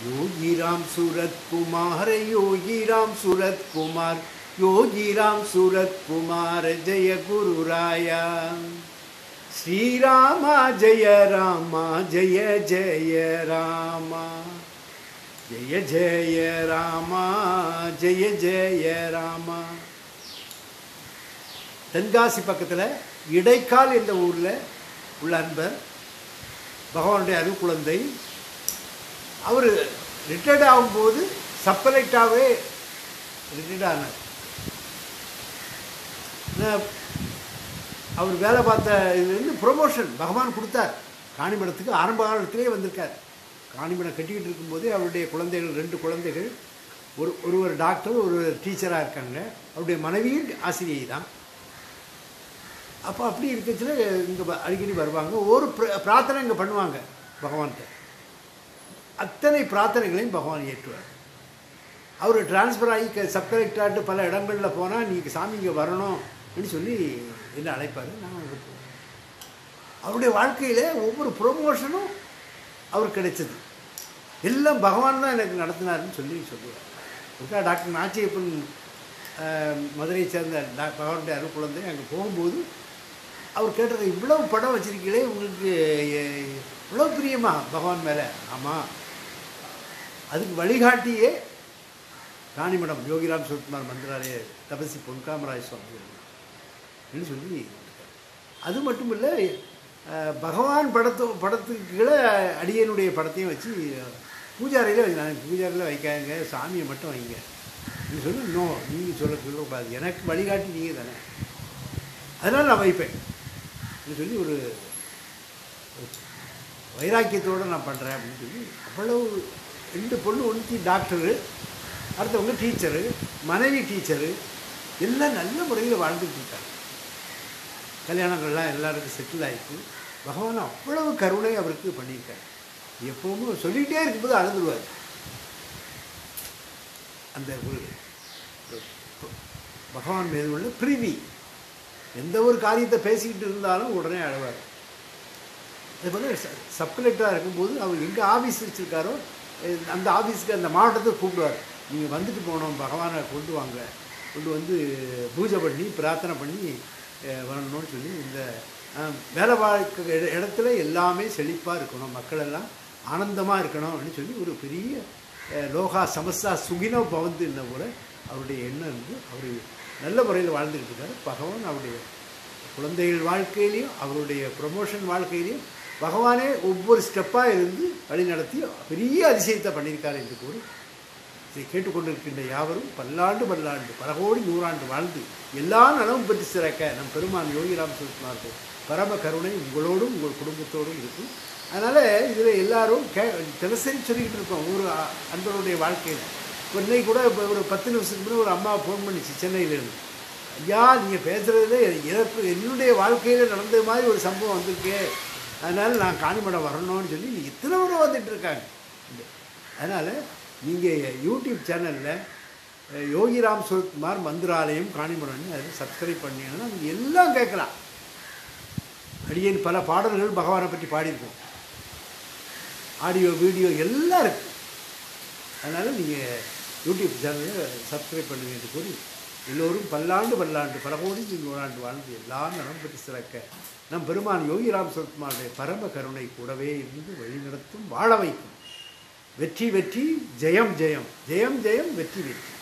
योगी राम सूरत कुमार योगी राम सूरत कुमार योगी राम सूरत कुमार जय गुरु राया श्री रामा जय रामा जय जय रामा ஜெய ஜெய ராமா ஜெய ஜெய ராமா தென்காசி பக்கத்தில் இடைக்கால் என்ற ஊரில் உள்ள அன்பர் பகவானுடைய அருள் குழந்தை அவர் ரிட்டையர்ட் ஆகும்போது சப்பலைட்டாகவே ரிட்டையர்ட் ஆனார் நான் அவர் வேலை பார்த்த இதுலேருந்து ப்ரொமோஷன் பகவான் கொடுத்தார் காணிமடத்துக்கு ஆரம்ப காலத்திலே வந்திருக்கார் காணிமடம் கட்டிக்கிட்டு இருக்கும்போதே அவருடைய குழந்தைகள் ரெண்டு குழந்தைகள் ஒரு ஒருவர் டாக்டர் ஒரு டீச்சராக இருக்காங்க அவருடைய மனைவியும் ஆசிரியை தான் அப்போ அப்படி இருக்கச்சுல இங்கே அடிக்கடி வருவாங்க ஒரு பிர- பிரார்த்தனை இங்கே பண்ணுவாங்க பகவான்கிட்ட அத்தனை பிரார்த்தனைகளையும் பகவான் ஏற்றுவார் அவர் டிரான்ஸ்ஃபர் ஆகி க சப் கலெக்டராட்டு பல இடங்களில் போனால் நீங்கள் சாமி இங்கே வரணும் அப்படின்னு சொல்லி என்ன அழைப்பார் நான் அங்கே போவேன் அவருடைய வாழ்க்கையில் ஒவ்வொரு ப்ரொமோஷனும் அவர் கிடைச்சது எல்லாம் பகவான் தான் எனக்கு நடத்தினாருன்னு சொல்லி சொல்லுவார் இருக்கா டாக்டர் நாச்சியப்பன் அஹ், மதுரையை சேர்ந்த டா பகவானுடைய அருள் குழந்தை அங்கே போகும்போது அவர் கேட்டது இவ்வளவு படம் வச்சிருக்கீங்களே உங்களுக்கு எ- இவ்வளோ பிரியமா பகவான் மேலே ஆமாம் அதுக்கு வழிகாட்டியே ராணிமடம் யோகிராம் சுரத்குமார் மந்திராலய தபசி பொன்காமராஜ் சுவாமி அப்படின்னு சொல்லி அது மட்டும் இல்லை அஹ், பகவான் படத்து படத்துக்கு கீழே அடியனுடைய படத்தையும் வச்சு பூஜாரியில் நான் பூஜாரியில் வைக்காதுங்க சாமியை மட்டும் வைங்க நீ சொல்லு நோ நீங்கள் சொல்ல சொல்லக்கூடாது எனக்கு வழிகாட்டி நீங்கள் தானே அதனால் நான் வைப்பேன் அப்படின்னு சொல்லி ஒரு ஒரு வைராக்கியத்தோடு நான் பண்ணுறேன் அப்படின்னு சொல்லி அவ்வளவு ரெண்டு பொண்ணு ஒன்றுத்தி டாக்டரு அடுத்தவங்க டீச்சரு மனைவி டீச்சரு எல்லாம் நல்ல முறையில் வாழ்ந்துட்டு இருக்காங்க கல்யாணங்கள்லாம் எல்லாருக்கும் செட்டில் ஆயிடுச்சு பகவான் அவ்வளவு கருணை அவருக்கு பண்ணியிருக்காரு எப்பவுமே சொல்லிகிட்டே இருக்கும்போது அழுதுருவார் அந்த ஒரு ஒரு பகவான் மீது உள்ள பிரீதி எந்த ஒரு காரியத்தை பேசிக்கிட்டு இருந்தாலும் உடனே அழுவார் அதே போல் சப் கலெக்டராக இருக்கும்போது அவர் எங்கே ஆஃபீஸ் வச்சுருக்காரோ அஹ் அந்த ஆஃபீஸுக்கு அந்த மாவட்டத்துக்கு கூப்பிடுவார் நீங்கள் வந்துட்டு போகணும் பகவானை கொண்டு வாங்க கொண்டு வந்து பூஜை பண்ணி பிரார்த்தனை பண்ணி அஹ் வரணும்னு சொல்லி இந்த அஹ், வேலை வாழ்க்கை இட- இடத்துல எல்லாமே செழிப்பாக இருக்கணும் மக்கள் எல்லாம் ஆனந்தமாக இருக்கணும் அப்படின்னு சொல்லி ஒரு பெரிய அஹ், லோகா சமஸ்தா சுகினோ பவந்து என்ன போல அவருடைய எண்ணம் இருந்து அவர் நல்ல முறையில் வாழ்ந்துக்கிட்டு இருக்காரு பகவான் அவருடைய குழந்தைகள் வாழ்க்கையிலையும் அவருடைய ப்ரொமோஷன் வாழ்க்கையிலையும் பகவானே ஒவ்வொரு ஸ்டெப்பாக இருந்து வழி நடத்தி பெரிய அதிசயத்தை பண்ணியிருக்காரு என்று கூறி இதை கேட்டுக்கொண்டிருக்கின்ற யாவரும் பல்லாண்டு பல்லாண்டு பல கோடி நூறாண்டு வாழ்ந்து எல்லா நலமும் பெற்று சிறக்க நம் பெருமான் யோகிராம் சுகுமாருக்கு பரம கருணை உங்களோடும் உங்கள் குடும்பத்தோடும் இருக்கும் அதனால் இதில் எல்லாரும் கே தினசரி சொல்லிக்கிட்டு இருக்கோம் ஒரு அ- அன்பருடைய வாழ்க்கையில் இப்போ இன்னைக்கு கூட இப்போ ஒரு பத்து நிமிஷத்துக்கு முன்னாடி ஒரு அம்மா ஃபோன் பண்ணிச்சு சென்னையிலேருந்து ஐயா நீங்கள் பேசுகிறதுல எனக்கு என்னுடைய வாழ்க்கையில் நடந்த மாதிரி ஒரு சம்பவம் வந்திருக்கே அதனால் நான் காணிமடம் வரணும்னு சொல்லி இத்தனை முறை வந்துட்டு இருக்காங்க அதனால் நீங்கள் யூடியூப் சேனலில் யோகிராம் சுரத்குமார் மந்திராலயம் காணிமடம்னு அதில் சப்ஸ்கிரைப் பண்ணீங்கன்னா நீங்கள் எல்லாம் கேட்கலாம் அடியேன் பல பாடல்கள் பகவானை பற்றி பாடியிருக்கோம் ஆடியோ வீடியோ எல்லாம் இருக்கு அதனால் நீங்கள் யூடியூப் சேனலில் சப்ஸ்கிரைப் பண்ணுங்க என்று கூறி எல்லோரும் பல்லாண்டு பல்லாண்டு பல கோடி நூறாண்டு வாழ்ந்து எல்லாம் நலம் பெற்று சிறக்க நம் பெருமான் யோகிராம் சுரத்குமாருடைய பரம கருணை கூடவே இருந்து வழிநடத்தும் வாழ வைக்கும் வெற்றி வெற்றி ஜெயம் ஜெயம் ஜெயம் ஜெயம் வெற்றி வெற்றி